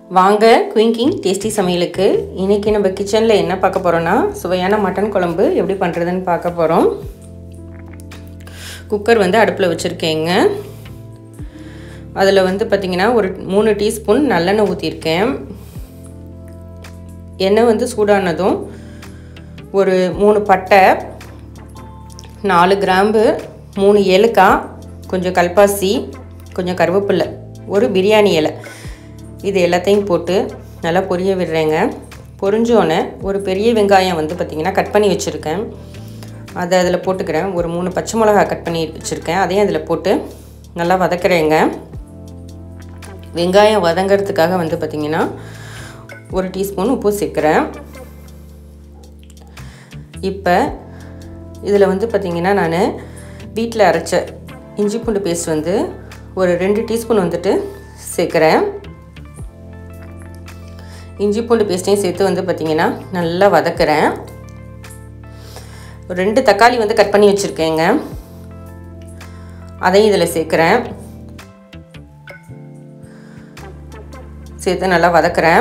வாங்க குயிங்கிங் டேஸ்டி சமையலுக்கு இன்றைக்கி நம்ம கிச்சனில் என்ன பார்க்க போகிறோன்னா சுவையான மட்டன் குழம்பு எப்படி பண்ணுறதுன்னு பார்க்க போகிறோம் குக்கர் வந்து அடுப்பில் வச்சுருக்கேங்க அதில் வந்து பார்த்திங்கன்னா ஒரு மூணு டீஸ்பூன் நல்லெண்ணெய் ஊற்றிருக்கேன் எண்ணெய் வந்து சூடானதும் ஒரு மூணு பட்டை நாலு கிராம்பு மூணு ஏலக்காய் கொஞ்சம் கல்பாசி கொஞ்சம் கருவேப்பில்லை ஒரு பிரியாணி இலை இது எல்லாத்தையும் போட்டு நல்லா பொரிய விடுறேங்க பொரிஞ்சோன்னே ஒரு பெரிய வெங்காயம் வந்து பார்த்திங்கன்னா கட் பண்ணி வச்சுருக்கேன் அதை அதில் போட்டுக்கிறேன் ஒரு மூணு பச்சை மிளகா கட் பண்ணி வச்சுருக்கேன் அதையும் அதில் போட்டு நல்லா வதக்குறேங்க வெங்காயம் வதங்கிறதுக்காக வந்து பார்த்திங்கன்னா ஒரு டீஸ்பூன் உப்பு சேர்க்குறேன் இப்போ இதில் வந்து பார்த்திங்கன்னா நான் வீட்டில் அரைச்ச இஞ்சி பூண்டு பேஸ்ட் வந்து ஒரு ரெண்டு டீஸ்பூன் வந்துட்டு சேர்க்குறேன் இஞ்சி பூண்டு பேஸ்ட்டையும் சேர்த்து வந்து பார்த்திங்கன்னா நல்லா வதக்குறேன் ஒரு ரெண்டு தக்காளி வந்து கட் பண்ணி வச்சுருக்கேங்க அதையும் இதில் சேர்க்குறேன் சேர்த்து நல்லா வதக்குறேன்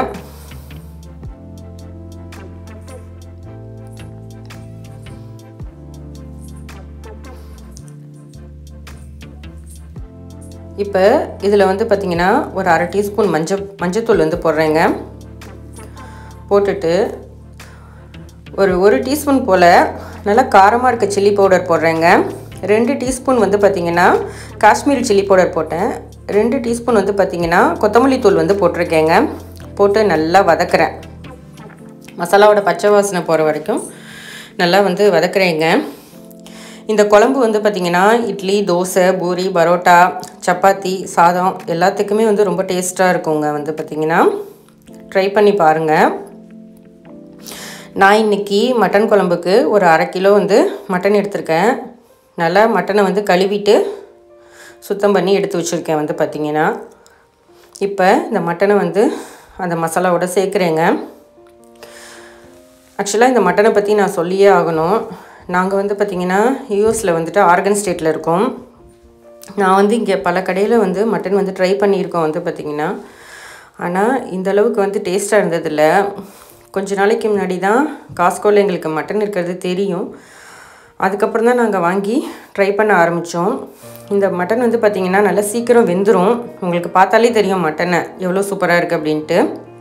இப்போ இதில் வந்து பார்த்திங்கன்னா ஒரு அரை டீஸ்பூன் மஞ்சள் மஞ்சத்தூள் வந்து போடுறேங்க போட்டுட்டு ஒரு ஒரு டீஸ்பூன் போல் நல்லா காரமாக இருக்க சில்லி பவுடர் போடுறேங்க ரெண்டு டீஸ்பூன் வந்து பார்த்திங்கன்னா காஷ்மீரி சில்லி பவுடர் போட்டேன் ரெண்டு டீஸ்பூன் வந்து பார்த்திங்கன்னா கொத்தமல்லி தூள் வந்து போட்டிருக்கேங்க போட்டு நல்லா வதக்குறேன் மசாலாவோட பச்சை வாசனை போகிற வரைக்கும் நல்லா வந்து வதக்குறேங்க இந்த குழம்பு வந்து பார்த்திங்கன்னா இட்லி தோசை பூரி பரோட்டா சப்பாத்தி சாதம் எல்லாத்துக்குமே வந்து ரொம்ப டேஸ்ட்டாக இருக்குங்க வந்து பார்த்திங்கன்னா ட்ரை பண்ணி பாருங்கள் நான் இன்றைக்கி மட்டன் குழம்புக்கு ஒரு அரை கிலோ வந்து மட்டன் எடுத்திருக்கேன் நல்லா மட்டனை வந்து கழுவிட்டு சுத்தம் பண்ணி எடுத்து வச்சுருக்கேன் வந்து பார்த்திங்கன்னா இப்போ இந்த மட்டனை வந்து அந்த மசாலாவோட சேர்க்குறேங்க ஆக்சுவலாக இந்த மட்டனை பற்றி நான் சொல்லியே ஆகணும் நாங்கள் வந்து பார்த்திங்கன்னா யூஎஸில் வந்துட்டு ஆர்கன் ஸ்டேட்டில் இருக்கோம் நான் வந்து இங்கே பல கடையில் வந்து மட்டன் வந்து ட்ரை பண்ணியிருக்கோம் வந்து பார்த்திங்கன்னா ஆனால் இந்த அளவுக்கு வந்து டேஸ்ட்டாக இருந்ததில்ல கொஞ்ச நாளைக்கு முன்னாடி தான் காஸ்கோவில் எங்களுக்கு மட்டன் இருக்கிறது தெரியும் அதுக்கப்புறம் தான் நாங்கள் வாங்கி ட்ரை பண்ண ஆரம்பித்தோம் இந்த மட்டன் வந்து பார்த்திங்கன்னா நல்லா சீக்கிரம் வெந்துடும் உங்களுக்கு பார்த்தாலே தெரியும் மட்டனை எவ்வளோ சூப்பராக இருக்குது அப்படின்ட்டு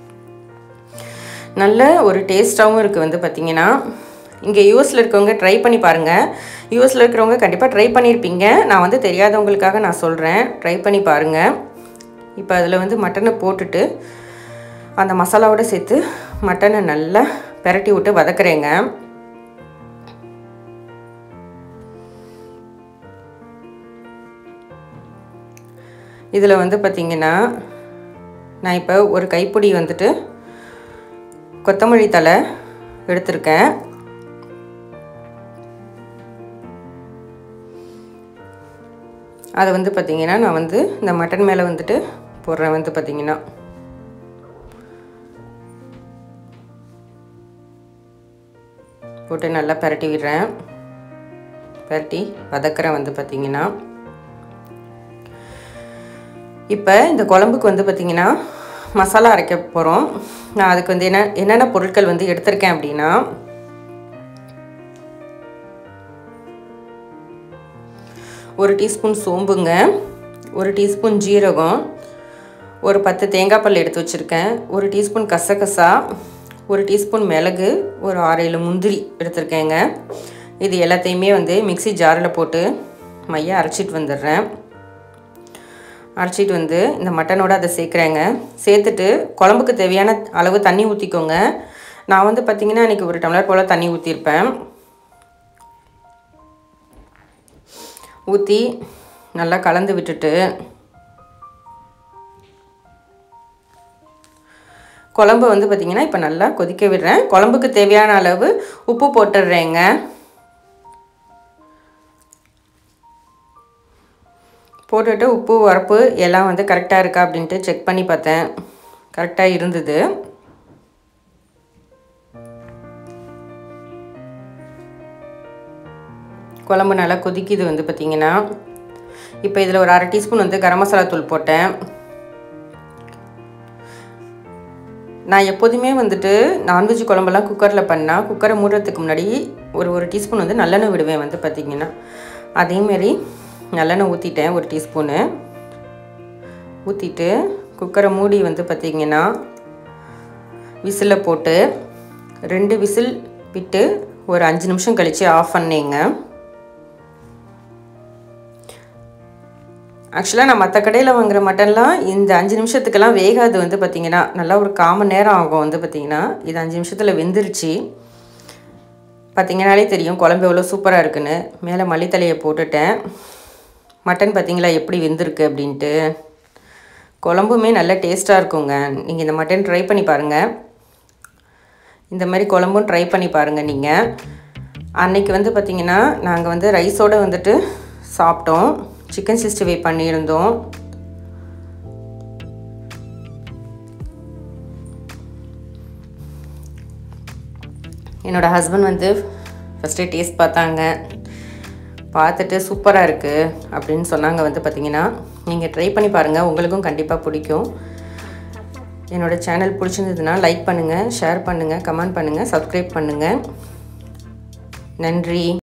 நல்ல ஒரு டேஸ்ட்டாகவும் இருக்குது வந்து பார்த்திங்கன்னா இங்கே யூஎஸில் இருக்கவங்க ட்ரை பண்ணி பாருங்கள் யூஎஸில் இருக்கிறவங்க கண்டிப்பாக ட்ரை பண்ணியிருப்பீங்க நான் வந்து தெரியாதவங்களுக்காக நான் சொல்கிறேன் ட்ரை பண்ணி பாருங்கள் இப்போ அதில் வந்து மட்டனை போட்டுட்டு அந்த மசாலாவோடு சேர்த்து மட்டனை நல்லா பெரட்டி விட்டு வதக்குறேங்க இதில் வந்து பார்த்திங்கன்னா நான் இப்போ ஒரு கைப்பிடி வந்துட்டு கொத்தமல்லி தலை எடுத்திருக்கேன் அதை வந்து பார்த்திங்கன்னா நான் வந்து இந்த மட்டன் மேலே வந்துட்டு போடுறேன் வந்து பார்த்திங்கன்னா போட்டு நல்லா பரட்டி விடுறேன் பரட்டி வதக்கிறேன் வந்து பார்த்திங்கன்னா இப்போ இந்த குழம்புக்கு வந்து பார்த்திங்கன்னா மசாலா அரைக்க போகிறோம் நான் அதுக்கு வந்து என்ன என்னென்ன பொருட்கள் வந்து எடுத்திருக்கேன் அப்படின்னா ஒரு டீஸ்பூன் சோம்புங்க ஒரு டீஸ்பூன் ஜீரகம் ஒரு பத்து தேங்காய் பல் எடுத்து வச்சுருக்கேன் ஒரு டீஸ்பூன் கசகசா ஒரு டீஸ்பூன் மிளகு ஒரு ஆறு ஏழு முந்திரி எடுத்திருக்கேங்க இது எல்லாத்தையுமே வந்து மிக்சி ஜாரில் போட்டு மைய அரைச்சிட்டு வந்துடுறேன் அரைச்சிட்டு வந்து இந்த மட்டனோட அதை சேர்க்குறேங்க சேர்த்துட்டு குழம்புக்கு தேவையான அளவு தண்ணி ஊற்றிக்கோங்க நான் வந்து பார்த்திங்கன்னா இன்றைக்கி ஒரு டம்ளர் போல் தண்ணி ஊற்றிருப்பேன் ஊற்றி நல்லா கலந்து விட்டுட்டு குழம்பு வந்து பார்த்திங்கன்னா இப்போ நல்லா கொதிக்க விடுறேன் குழம்புக்கு தேவையான அளவு உப்பு போட்டுடுறேங்க போட்டுட்டு உப்பு உரப்பு எல்லாம் வந்து கரெக்டாக இருக்கா அப்படின்ட்டு செக் பண்ணி பார்த்தேன் கரெக்டாக இருந்தது குழம்பு நல்லா கொதிக்குது வந்து பார்த்திங்கன்னா இப்போ இதில் ஒரு அரை டீஸ்பூன் வந்து கரம் மசாலா தூள் போட்டேன் நான் எப்போதுமே வந்துட்டு நான்வெஜ் குழம்பெல்லாம் குக்கரில் பண்ணால் குக்கரை மூடுறதுக்கு முன்னாடி ஒரு ஒரு டீஸ்பூன் வந்து நல்லெண்ணெய் விடுவேன் வந்து பார்த்திங்கன்னா அதேமாரி நல்லெண்ணெய் ஊற்றிட்டேன் ஒரு டீஸ்பூனு ஊற்றிட்டு குக்கரை மூடி வந்து பார்த்திங்கன்னா விசிலில் போட்டு ரெண்டு விசில் விட்டு ஒரு அஞ்சு நிமிஷம் கழித்து ஆஃப் பண்ணேங்க ஆக்சுவலாக நான் மற்ற கடையில் வாங்குற மட்டன்லாம் இந்த அஞ்சு நிமிஷத்துக்கெல்லாம் வேகாது வந்து பார்த்திங்கன்னா நல்லா ஒரு காமன் நேரம் ஆகும் வந்து பார்த்திங்கன்னா இது அஞ்சு நிமிஷத்தில் வெந்துருச்சு பார்த்திங்கனாலே தெரியும் குழம்பு எவ்வளோ சூப்பராக இருக்குன்னு மேலே மல்லித்தலையை போட்டுட்டேன் மட்டன் பார்த்திங்களா எப்படி வெந்திருக்கு அப்படின்ட்டு குழம்புமே நல்ல டேஸ்ட்டாக இருக்குங்க நீங்கள் இந்த மட்டன் ட்ரை பண்ணி பாருங்கள் இந்த மாதிரி குழம்பும் ட்ரை பண்ணி பாருங்கள் நீங்கள் அன்னைக்கு வந்து பார்த்திங்கன்னா நாங்கள் வந்து ரைஸோடு வந்துட்டு சாப்பிட்டோம் சிக்கன் சிக்ஸ்டி ஃபைவ் பண்ணியிருந்தோம் என்னோடய ஹஸ்பண்ட் வந்து ஃபஸ்ட்டு டேஸ்ட் பார்த்தாங்க பார்த்துட்டு சூப்பராக இருக்குது அப்படின்னு சொன்னாங்க வந்து பார்த்திங்கன்னா நீங்கள் ட்ரை பண்ணி பாருங்கள் உங்களுக்கும் கண்டிப்பாக பிடிக்கும் என்னோடய சேனல் பிடிச்சிருந்ததுன்னா லைக் பண்ணுங்கள் ஷேர் பண்ணுங்கள் கமெண்ட் பண்ணுங்கள் சப்ஸ்கிரைப் பண்ணுங்கள் நன்றி